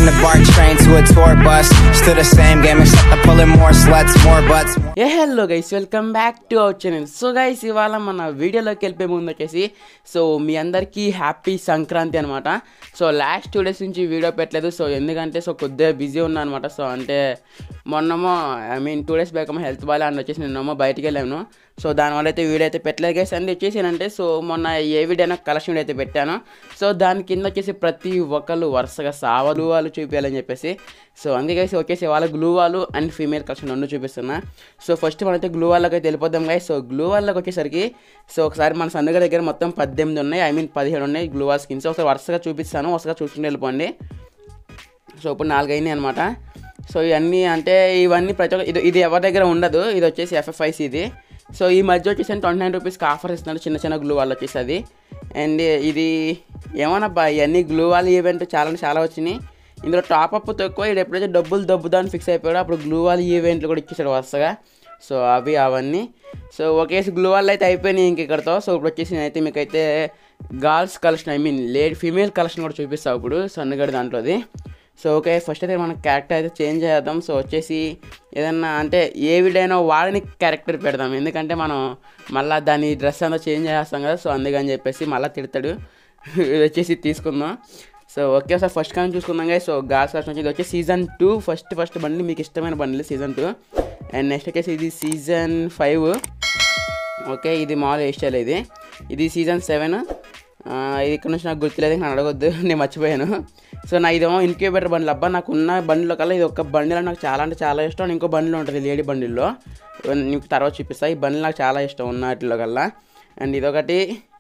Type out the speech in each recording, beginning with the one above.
from the BART train to a tour bus. Still the same game, except I'm pulling more sluts, more butts. Hey hello guys welcome back to our channel so guys ఇవాళ మన వీడియోలోకి వెళ్ళిపోయే ముందు వచ్చేసి so మీ అందరికీ happy Sankranti అనమాట so last two days నుంచి video పెట్టలేదు సో ఎందుకంటే సో కొద్దిగా బిజీ ఉన్నా అనమాట సో అంటే మొన్నమో I mean two days back health బాగా అని వచ్చేసి నిన్నమో బయటికి వెళ్ళాను సో దానివల్ల అయితే వీడియో అయితే పెట్టలేదు గైస్ అండ్ వచ్చేసి ఏంటంటే సో మొన్న ఏ వీడియో అయినా కలెక్షన్ వీడియో అయితే పెట్టాను సో దాని కింద వచ్చేసి ప్రతి ఒక్కరు వరుసగా సావలు వాళ్ళు చూపించాలని చెప్పేసి సో అందుకే గైస్ వచ్చేసి వాళ్ళ గ్లూ వాళ్ళు అండ్ ఫీమేల్ కలెక్షన్ రెండు చూపిస్తున్నా సో ఫస్ట్ మనైతే గ్లూ వాళ్ళకి అయితే వెళ్ళిపోదాం గైస్ సో గ్లూ వాళ్ళకి వచ్చేసరికి సో ఒకసారి మన సందుగ దగ్గర మొత్తం పద్దెనిమిది ఉన్నాయి ఐ మీన్ పదిహేడు ఉన్నాయి గ్లూ వాల్ స్కిన్స్ ఒకసారి వరుసగా చూపిస్తాను వరుసగా చూసుకుంటూ వెళ్ళిపోండి సో ఇప్పుడు నాలుగు అయినాయి అనమాట సో ఇవన్నీ అంటే ఇవన్నీ ప్రతి ఒక్క ఇది ఇది ఎవరి దగ్గర ఉండదు ఇది వచ్చేసి ఎఫ్ఎఫ్ఐసి ఇది సో ఈ మధ్య వచ్చేసి ట్వంటీ నైన్ రూపీస్కి ఆఫర్ ఇస్తున్నారు చిన్న చిన్న గ్లూ వాళ్ళు వచ్చేసి అది అండ్ ఇది ఏమోనబ్బా ఇవన్నీ గ్లూ వాళ్ళ ఈవెంట్ చాలా అంటే చాలా వచ్చినాయి ఇందులో టాప్అప్ తక్కువ ఇది ఎప్పుడైతే డబ్బులు దబ్బుదాన్ని ఫిక్స్ అయిపోయాడు అప్పుడు గ్లూ వాళ్ళ ఈవెంట్లు కూడా ఇచ్చేసాడు వరుసగా సో అవి అవన్నీ సో ఒకేసి గ్లూ వాళ్ళు అయితే అయిపోయినాయి ఇంక ఇక్కడతో సో ఇప్పుడు వచ్చేసి నేనైతే మీకైతే girls collection I mean lady female collection కూడా చూపిస్తాను ఇప్పుడు సన్నగడి దాంట్లోది సో ఓకే ఫస్ట్ అయితే మనం క్యారెక్టర్ అయితే చేంజ్ చేద్దాం సో వచ్చేసి ఏదన్నా అంటే ఏ వీడైనా వాడిని క్యారెక్టర్ పెడదాం ఎందుకంటే మనం మళ్ళీ దాని డ్రెస్ అంతా చేంజ్ చేస్తాం కదా సో అందుకని చెప్పేసి మళ్ళీ తిడతాడు ఇది వచ్చేసి తీసుకుందాం సో ఓకే సార్ ఫస్ట్ కానీ చూసుకుందాం కదా సో గాల్స్ కలెక్షన్ వచ్చి ఇది వచ్చి సీజన్ టూ ఫస్ట్ ఫస్ట్ బండి మీకు ఇష్టమైన బండి సీజన్ టూ అండ్ నెక్స్ట్ వచ్చేసి ఇది సీజన్ ఫైవ్ ఓకే ఇది మామూలు హెయిర్ స్టైల్ ఇది ఇది సీజన్ సెవెన్ ఇది ఇక్కడ నుంచి నాకు గుర్తులేదు నేను అడగొద్దు నేను మర్చిపోయాను సో నా ఇదేమో ఇన్క్యూబేటర్ బండ్లు అబ్బా నాకు ఉన్న బండిలో కల్లా ఇది ఒక బండిలో నాకు చాలా అంటే చాలా ఇష్టం ఇంకో బండిలో ఉంటుంది లేడీ బండిల్లో నీకు తర్వాత చూపిస్తా ఈ బండి నాకు చాలా ఇష్టం ఉన్న వాటిలో కల్లా అండ్ ఇదొకటి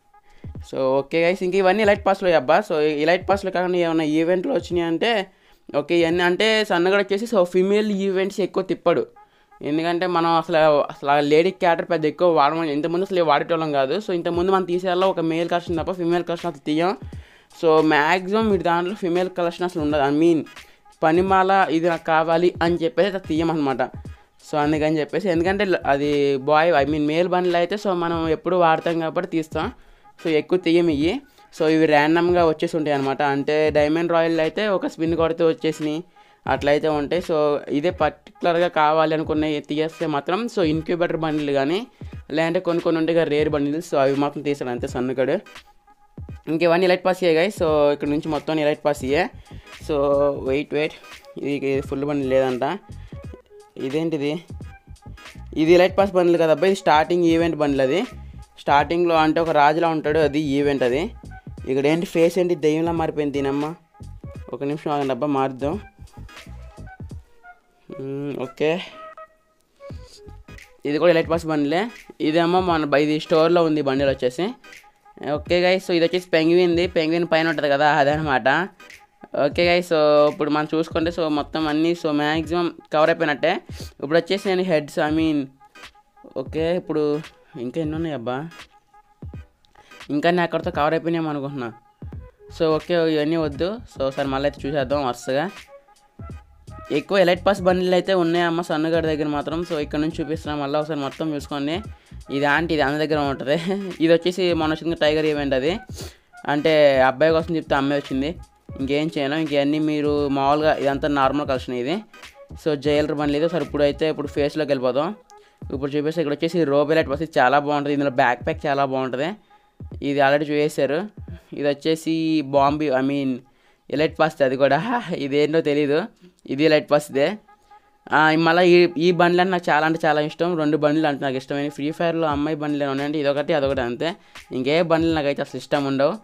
సో ఓకే గైస్ ఇంక ఇవన్నీ లైట్ పాస్లో అబ్బా సో ఈ లైట్ పాస్లో కాకుండా ఏమైనా ఈవెంట్లు వచ్చినాయి అంటే ఓకే ఇవన్నీ అంటే సన్నగడ వచ్చేసి సో ఫీమేల్ ఈవెంట్స్ ఎక్కువ తిప్పడు ఎందుకంటే మనం అసలు అసలు లేడీ క్యారెక్టర్ పెద్ద ఎక్కువ వాడమని ఇంతకుముందు అసలు వాడేటోళ్ళం కాదు సో ఇంతకుముందు మనం తీసేయాలో ఒక మేల్ కలెక్షన్ తప్ప ఫీమేల్ కలెక్షన్ అసలు తీయం సో మ్యాక్సిమం వీటి దాంట్లో ఫీమేల్ కలెక్షన్ అసలు ఉండదు ఐ మీన్ పనిమాల ఇది నాకు కావాలి అని చెప్పేసి అది తీయమన్నమాట సో అందుకని చెప్పేసి ఎందుకంటే అది బాయ్ ఐ మీన్ మేల్ బండ్లు అయితే సో మనం ఎప్పుడు వాడతాం కాబట్టి తీస్తాం సో ఎక్కువ తీయం ఇవి సో ఇవి ర్యాండమ్గా వచ్చేసి ఉంటాయి అనమాట అంటే డైమండ్ రాయల్ అయితే ఒక స్పిన్ కొడితే వచ్చేసినాయి అట్లయితే ఉంటాయి సో ఇదే పర్టికులర్గా కావాలి అనుకున్న తీస్తే మాత్రం సో ఇన్క్యూబేటర్ బండిలు కానీ లేదంటే కొన్ని కొన్ని ఉంటాయి రేర్ బండిలు సో అవి మాత్రం తీసాడు అంతే సన్నకడు ఇంకేవన్నీ లైట్ పాస్ అయ్యాయి సో ఇక్కడ నుంచి మొత్తం లైట్ పాస్ అయ్యాయి సో వెయిట్ వెయిట్ ఇది ఫుల్ బండి లేదంట ఇదేంటిది ఇది లైట్ పాస్ బండ్లు కదబ్బా ఇది స్టార్టింగ్ ఈవెంట్ బండ్లు అది స్టార్టింగ్లో అంటే ఒక రాజులా ఉంటాడు అది ఈవెంట్ అది ఇక్కడ ఏంటి ఫేస్ ఏంటి దెయ్యంలా మారిపోయింది దీనమ్మ ఒక నిమిషం ఆగండి అబ్బా మారుద్దాం ఓకే ఇది కూడా ఎలైట్ పాస్ బండిలే ఇదేమో మన ఇది స్టోర్లో ఉంది బండిలు వచ్చేసి ఓకే గై సో ఇది వచ్చేసి పెంగ్విన్ది పెంగ్విన్ పైన ఉంటుంది కదా అదనమాట ఓకే గై సో ఇప్పుడు మనం చూసుకుంటే సో మొత్తం అన్నీ సో మ్యాక్సిమం కవర్ అయిపోయినట్టే ఇప్పుడు వచ్చేసి నేను హెడ్స్ ఐ మీన్ ఓకే ఇప్పుడు ఇంకా ఎన్ని ఉన్నాయి అబ్బా ఇంకా నేను అక్కడితో కవర్ అయిపోయినాయి అనుకుంటున్నా సో ఓకే ఇవన్నీ వద్దు సో ఒకసారి మళ్ళీ అయితే చూసేద్దాం వరుసగా ఎక్కువ ఎలైట్ పాస్ బండిలు అయితే ఉన్నాయమ్మ సన్నగారి దగ్గర మాత్రం సో ఇక్కడ నుంచి చూపిస్తున్నాం మళ్ళీ ఒకసారి మొత్తం చూసుకోండి ఇది ఆంటీ ఇది అన్న దగ్గర ఉంటుంది ఇది వచ్చేసి మొన్న వచ్చింది టైగర్ ఈవెంట్ అది అంటే అబ్బాయి కోసం చెప్తే అమ్మాయి వచ్చింది ఇంకేం చేయను ఇంకన్నీ మీరు మామూలుగా ఇదంతా నార్మల్ కలెక్షన్ ఇది సో జైలర్ బండి లేదు సరే ఇప్పుడు అయితే ఇప్పుడు ఫేస్లోకి వెళ్ళిపోదాం ఇప్పుడు చూపిస్తే ఇక్కడ వచ్చేసి రోబెలైట్ బస్ చాలా బాగుంటుంది ఇందులో బ్యాక్ ప్యాక్ చాలా బాగుంటుంది ఇది ఆల్రెడీ చూసేశారు ఇది వచ్చేసి Bombay I mean elite pass అది కూడా ఇదేంటో తెలీదు ఇది ఎలైట్ పాస్ ఇదే మళ్ళీ ఈ ఈ బండ్లు అంటే నాకు చాలా అంటే చాలా ఇష్టం రెండు బండ్లు అంటే నాకు ఇష్టమైన ఫ్రీ ఫైర్లో అమ్మాయి బండ్లు ఉన్నాయంటే ఇదొకటి అదొకటి అంతే ఇంకే బండ్లు నాకైతే అసలు ఇష్టం ఉండవు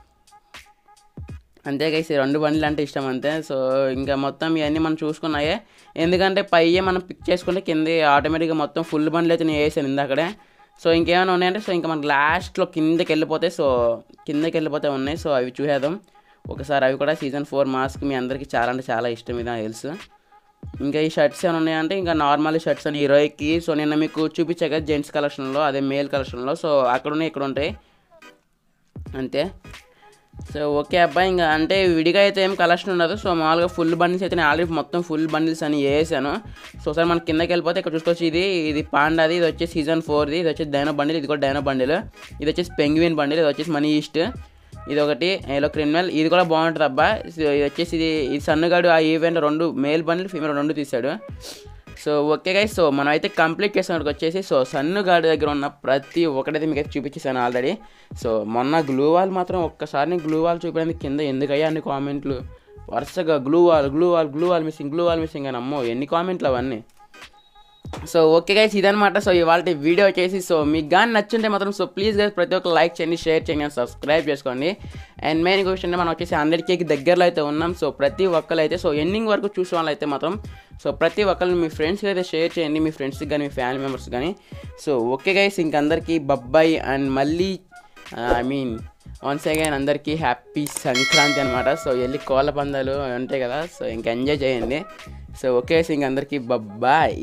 అంతే కైసి రెండు బండ్లు అంటే ఇష్టం అంతే సో ఇంకా మొత్తం ఇవన్నీ మనం చూసుకున్నాయే ఎందుకంటే పైయే మనం పిక్ చేసుకుంటే కింద ఆటోమేటిక్గా మొత్తం ఫుల్ బండ్లు అయితే నేను వేసాను ఇందాకడే సో ఇంకేమైనా ఉన్నాయంటే సో ఇంకా మనకి లాస్ట్లో కిందకి వెళ్ళిపోతే సో కిందకి వెళ్ళిపోతే ఉన్నాయి సో అవి చూసేద్దాం ఒకసారి అవి కూడా సీజన్ ఫోర్ మాస్క్ మీ అందరికీ చాలా అంటే చాలా ఇష్టం ఇది తెలుసు ఇంకా ఈ షర్ట్స్ ఏమైనా ఉన్నాయంటే ఇంకా నార్మల్ షర్ట్స్ అని హీరోయికి సో నిన్న మీకు చూపించా కదా జెంట్స్ కలెక్షన్లో అదే మేల్ కలెక్షన్లో సో అక్కడ ఉన్నాయి ఇక్కడ ఉంటాయి అంతే సో ఓకే అబ్బాయి ఇంకా అంటే విడిగా అయితే ఏం కలెక్షన్ ఉండదు సో మామూలుగా ఫుల్ బండిల్స్ అయితే నేను ఆల్రెడీ మొత్తం ఫుల్ బండిల్స్ అని వేసాను సో సార్ మన కిందకి వెళ్ళిపోతే ఇక్కడ చూసుకోవచ్చు ఇది ఇది పాండాది ఇది వచ్చేసి సీజన్ ఫోర్ది ఇది వచ్చేసి డైనో బండిల్ ఇది కూడా డైనో బండిల్ ఇది వచ్చేసి పెంగ్విన్ బండిల్ ఇది వచ్చేసి మనీ ఈస్ట్ ఇది ఒకటి ఏలో క్రిమినల్ ఇది కూడా బాగుంటుంది అబ్బా సో ఇది వచ్చేసి ఇది ఈ సన్నుగాడు ఆ ఈవెంట్ రెండు మేల్ బండ్లు ఫీమేల్ రెండు తీశాడు సో ఓకే గైస్ సో మనం అయితే కంప్లీట్ చేసినట్టుకు వచ్చేసి సో సన్ను గాడి దగ్గర ఉన్న ప్రతి ఒక్కటైతే మీకు అయితే చూపించేసాను ఆల్రెడీ సో మొన్న గ్లూ వాల్ మాత్రం ఒక్కసారి గ్లూ వాల్ చూపించడానికి కింద ఎందుకయ్యా అన్ని కామెంట్లు వరుసగా gloo wall gloo wall gloo wall missing gloo wall missing అని అమ్మో ఎన్ని కామెంట్లు అవన్నీ సో ఓకే గైస్ ఇదనమాట సో ఇవాళ వీడియో వచ్చేసి సో మీకు కానీ నచ్చుంటే మాత్రం సో ప్లీజ్ గైస్ ప్రతి ఒక్క లైక్ చేయండి షేర్ చేయండి అండ్ సబ్స్క్రైబ్ చేసుకోండి అండ్ మెయిన్ క్వశ్చన్ మనం వచ్చేసి హండ్రెడ్ కేకి దగ్గరలో అయితే ఉన్నాం సో ప్రతి ఒక్కరు అయితే సో ఎండింగ్ వరకు చూసే వాళ్ళు అయితే మాత్రం సో ప్రతి ఒక్కరు మీ ఫ్రెండ్స్కి అయితే షేర్ చేయండి మీ ఫ్రెండ్స్కి కానీ మీ ఫ్యామిలీ మెంబర్స్ కానీ సో ఓకే గైస్ ఇంకందరికీ బబ్బాయి అండ్ మళ్ళీ ఐ మీన్ వన్స్ అగైన్ అందరికీ హ్యాపీ సంక్రాంతి అనమాట సో వెళ్ళి కోళ్ళ పందాలు ఉంటాయి కదా సో ఇంక ఎంజాయ్ చేయండి సో ఓకే సో ఇంకందరికీ bye bye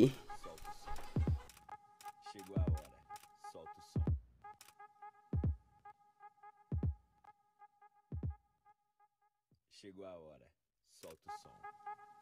Chegou a hora. Solta o som. Chegou a hora. Solta o som.